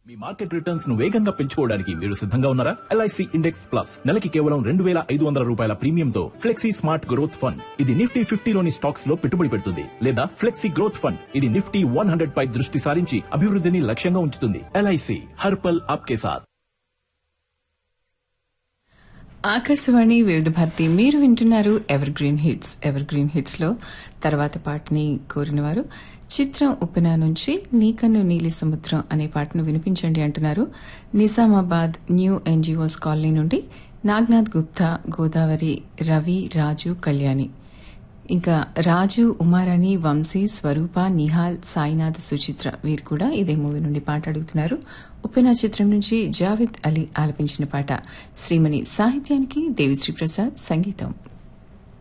మీ market returns ను వేగంగా పెంచుకోవడానికి మీరు సిద్ధంగా ఉన్నారా ఎల్ఐసి ఇండెక్స్ ప్లస్ నెలకి కేవలం రెండు వేల ఐదు వందల రూపాయల ప్రీమియంతో ఫ్లెక్సీ స్మార్ట్ గ్రోత్ ఫండ్ ఇది నిఫ్టీ ఫిఫ్టీలోని స్టాక్స్ లో పెట్టుబడి పెడుతుంది లేదా ఫ్లెక్సీ గ్రోత్ ఫండ్ ఇది నిఫ్టీ వన్ హండ్రెడ్ పై దృష్టి సారించి అభివృద్ధిని లక్ష్యంగా ఉంచుతుంది ఎల్ఐసి హర్పల్ ఆప్కే సాథ్ ఆకాశవాణి వివిధ భారతి మీరు వింటున్నారు evergreen hits evergreen hits లో తర్వాత పాటని కోరిన వారు చిత్రం ఉప్పెన నుంచి నీకన్ను నీలి సముద్రం అనే పాటను వినిపించండి అంటున్నారు నిజామాబాద్ న్యూ ఎన్జిఓస్ కాలనీ నుండి నాగ్నాథ్ గుప్తా గోదావరి రవి రాజు కళ్యాణి ఇంకా రాజు ఉమారాణి వంశీ స్వరూప నిహాల్ సాయినాథ్ సుచిత్ర వీరు కూడా ఇదే మూవీ నుండి పాట అడుగుతున్నారు ఉప్పెన చిత్రం నుంచి జావేద్ అలీ ఆలపించిన పాట శ్రీమణి సాహిత్యానికి దేవిశ్రీ ప్రసాద్ సంగీతం